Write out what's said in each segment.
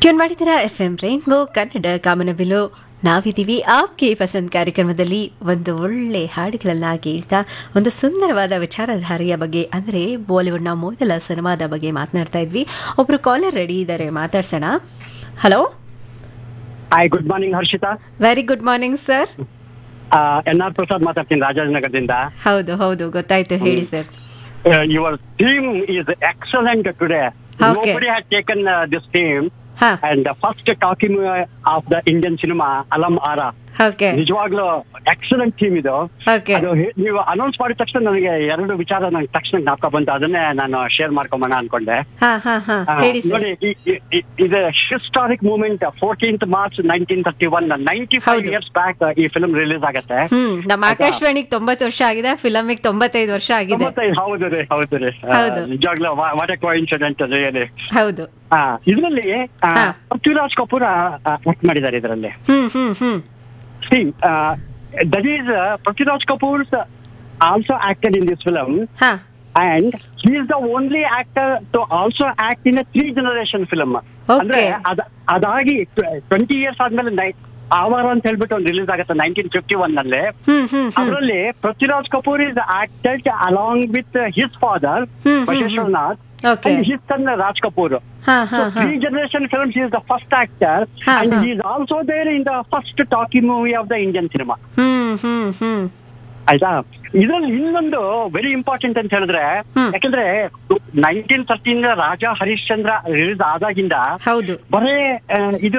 Tune ಮಾಡಿದ್ದೀರಾ F M rainbow Kannada ಕಾಮನಬಿಲು ನಾವಿದ್ದೀವಿ ಆಪ್ಗೆ ಪಸಂದ್ ಕಾರ್ಯಕ್ರಮದಲ್ಲಿ ಒಂದು ಒಳ್ಳೆ ಹಾಡುಗಳನ್ನ ಕೇಳ್ತಾ ಒಂದು ಸುಂದರವಾದ ವಿಚಾರಧಾರೆಯ ಬಗ್ಗೆ ಅಂದರೆ ಬಾಲಿವುಡ್ನ ಮೊದಲ ಸಿನಿಮಾದ ಬಗ್ಗೆ ಮಾತನಾಡ್ತಾ ಇದ್ವಿ ಒಬ್ರು ಕಾಲರ್ ರೆಡಿ ಇದ್ದಾರೆ ಮಾತಾಡ್ಸೋಣ hello hi good morning Harshita very good morning sir N R Prasad ಮಾತಾಡ್ತೀನಿ ರಾಜಾಜನಗರದಿಂದ ಹೌದು ಹೌದು ಗೊತ್ತಾಯ್ತು ಹೇಳಿ sir your theme is excellent today Okay. Nobody had taken uh, this theme ಹಾ and the first talking uh, of the Indian cinema Alam Ara okay ನಿಜವಾಗ್ಲೂ excellent theme ಇದು okay ಅದು ಹೇ- ನೀವು ಅನೌನ್ಸ್ ಮಾಡಿದ ತಕ್ಷಣ ನನಗೆ ಎರಡು ವಿಚಾರ ನಂಗೆ ತಕ್ಷಣ ಜ್ಞಾಪಕ ಬಂತು ಅದನ್ನೇ ನಾನು ಶೇರ್ ಮಾಡ್ಕೊಂಬೋಣ ಅನ್ಕೊಂಡೆ ಹಾ ಹಾ ಹಾ ಆ, ಹೇಳಿ ಸರ್ ನೋಡಿ ಈ- ಈ- ಈ- ಇದು historic moment fourteenth March nineteen thirty one ninety five ಹೌದು. ಇಯರ್ಸ್ ಬ್ಯಾಕ್ ಈ ಫಿಲ್ಮ್ ರಿಲೀಸ್ ಆಗತ್ತೆ ಹ್ಮ್ ನಮ್ಮ ಆಕಾಶವಾಣಿಗೆ ತೊಂಬತ್ತು ವರ್ಷ ಆಗಿದೆ ಫಿಲಮಿಗೆ ತೊಂಬತ್ತೈದು ವರ್ಷ ಆಗಿದೆ ತೊಂಬತ್ತೈದು ಹೌದು ರೀ ಹೌದು ರೀ ಆ, ಹೌದು. ನಿಜವಾಗ್ಲೂ ವಾಟ್ ಎ ಕೋಇನ್ಸಿಡೆಂಟ್ ರಿಯಲಿ ಹೌದು ಇದರಲ್ಲಿ ಹಾ. ಪೃಥ್ವಿರಾಜ್ ಕಪೂರ್ ಆಕ್ಟ್ ಮಾಡಿದ್ದಾರೆ ಇದರಲ್ಲಿ hmm hmm hmm see that is Prithviraj Kapoor's also acted in this film ಹಾ and he is the only actor to also act in three generation film Okay. ಅಂದ್ರೆ ಅದ- ಅದಾಗಿ ಟ್ವೆಂಟಿ ಇಯರ್ಸ್ ಆದ್ಮೇಲೆ ನೈ ಆವಾರ ಅಂತ ಹೇಳ್ಬಿಟ್ಟು ಒಂದು ರಿಲೀಸ್ ಆಗುತ್ತೆ ನೈನ್ಟೀನ್ ಫಿಫ್ಟಿ ಒನ್ ನಲ್ಲಿ ಹ್ಮ್ ಹ್ಮ್ ಹ್ಮ್ ಅದರಲ್ಲಿ Prithviraj Kapoor is acted along with his father hmm, hmm, Basaveshwaranath Okay. and his son Raj Kapoor. ಹಾ ಹಾ So ಹಾ three generation films, he is the first actor, Ha, and ha. he is also there in the first talking movie of the Indian cinema. Hmm hmm ಹ್ಮ್ ಆಯ್ತಾ ಇದ್ರಲ್ಲಿ ಇನ್ನೊಂದು very important ಅಂತ ಹೇಳಿದ್ರೆ ಹ್ಮ್. ಯಾಕಂದ್ರೆ nineteen thirteen Raja Harishchandra release ಆದಾಗಿಂದ ಹೌದು ಬರೇ ಆ, ಇದು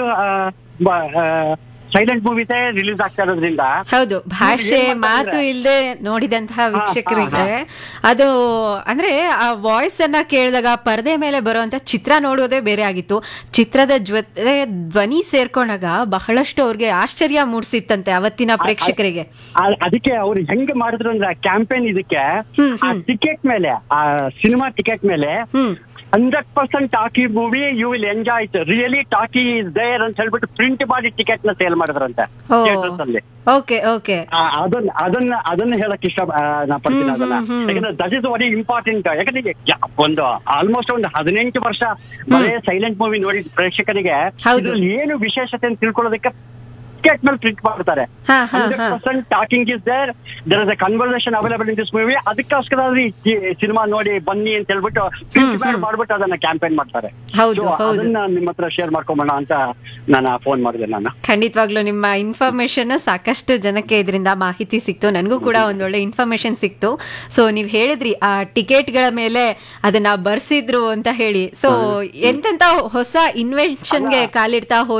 ಸೈಲೆಂಟ್ ಮೂವೀಸೇ ರಿಲೀಸ್ ಆಗ್ತಾ ಇರೋದ್ರಿಂದ ಹೌದು ಭಾಷೆ ಏನ್ ಮಾಡ್ತಾ ಮಾತು ಇದ್ರೆ? ಇಲ್ಲದೆ ನೋಡಿದಂತಹ ಹಾ, ವೀಕ್ಷಕರಿಗೆ ಹಾ, ಅದು ಅಂದ್ರೆ ಆ ವಾಯ್ಸ್ ಅನ್ನ ಕೇಳಿದಾಗ ಪರದೆ ಮೇಲೆ ಬರುವಂತ ಚಿತ್ರ ನೋಡೋದೇ ಬೇರೆ ಆಗಿತ್ತು ಚಿತ್ರದ ಜೊತೆ ಧ್ವನಿ ಸೇರ್ಕೊಂಡಾಗ ಬಹಳಷ್ಟು ಅವ್ರಿಗೆ ಆಶ್ಚರ್ಯ ಮೂಡಿಸಿತ್ತಂತೆ ಅವತ್ತಿನ ಪ್ರೇಕ್ಷಕರಿಗೆ ಆ- ಅದಕ್ಕೆ ಅವ್ರು ಹೆಂಗ್ ಮಾಡಿದ್ರು ಅಂದ್ರೆ ಕ್ಯಾಂಪೇನ್ ಇದಕ್ಕೆ ಹ್ಮ್, ಆ ಹ್ಮ್. ಟಿಕೆಟ್ ಮೇಲೆ ಆ ಸಿನಿಮಾ ಟಿಕೆಟ್ ಮೇಲೆ hmm hundred percent talkie movie you will enjoy it really talkie is there ಅಂತ ಹೇಳ್ಬಿಟ್ಟು ಪ್ರಿಂಟ್ ಮಾಡಿ ಟಿಕೆಟ್ ನ ಸೇಲ್ ಮಾಡಿದ್ರಂತೆ ಓ theatres ಅಲ್ಲಿ ಓಕೆ ಓಕೆ ಆ, ಅದನ್ನ ಅದನ್ನ ಅದನ್ನ ಹೇಳಕ್ ಇಷ್ಟ ಆ, ನಾ ಪಡ್ತೀನಿ ಹ್ಮ್, ಅದನ್ನ ಹ್ಮ್, ಹ್ಮ್. ಯಾಕಂದ್ರೆ ದಟ್ ಇಸ್ ವೆರಿ ಇಂಪಾರ್ಟೆಂಟ್ ಯಾಕಂದ್ರೆ ಈಗ ಯಾ- ಒಂದು ಆಲ್ಮೋಸ್ಟ್ ಒಂದು ಹದಿನೆಂಟು ವರ್ಷ ಬರೇ ಸೈಲೆಂಟ್ ಮೂವಿ ನೋಡಿ ಪ್ರೇಕ್ಷಕರಿಗೆ ಹೌದು. ಇದ್ರಲ್ಲಿ ಏನು ವಿಶೇಷತೆ ಅಂತ ತಿಳ್ಕೊಳ್ಳೋದಕ್ಕೆ ಟಿಕೆಟ್ ಮೇಲೆ ಪ್ರಿಂಟ್ ಮಾಡ್ತಾರೆ ಹಾ ಹಾ ಹಾ percent talking is there there is a conversation available in this movie ಅದಕ್ಕೋಸ್ಕರ ಸಿನಿಮಾ ನೋಡಿ ಬನ್ನಿ ಅಂತ ಹೇಳ್ಬಿಟ್ಟು ಪ್ರಿಂಟ್ ಹ್ಮ್. ಮಾಡ್ಬಿಟ್ಟು ಅದನ್ನ ಕ್ಯಾಂಪೇನ್ ಮಾಡ್ತಾರೆ ಹೌದು, So, ಹೌದು. ಅದನ್ನ ನಿಮ್ಮ ಹತ್ರ ಶೇರ್ ಮಾಡ್ಕೊಂಬೋಣ ಅಂತ ನಾನು ಫೋನ್ ಮಾಡಿದೆ ನಾನು ಖಂಡಿತವಾಗ್ಲೂ ನಿಮ್ಮ ಇನ್ಫಾರ್ಮೇಶನ್ ಸಾಕಷ್ಟು ಜನಕ್ಕೆ ಇದರಿಂದ ಮಾಹಿತಿ ಸಿಕ್ತು ನನಗೂ ಕೂಡ ಒಂದೊಳ್ಳೆ ಇನ್ಫಾರ್ಮೇಶನ್ ಸಿಕ್ತು ಸೊ ನೀವು ಹೇಳಿದ್ರಿ ಆ ಟಿಕೆಟ್ಗಳ ಮೇಲೆ ಅದನ್ನ ಬರ್ಸಿದ್ರು ಅಂತ ಹೇಳಿ ಸೊ ಎಂತೆಂತ ಹೊಸ ಇನ್ವೆನ್ಷನ್ಗೆ ಕಾಲಿಡ್ತಾ ಹೋದ್ರು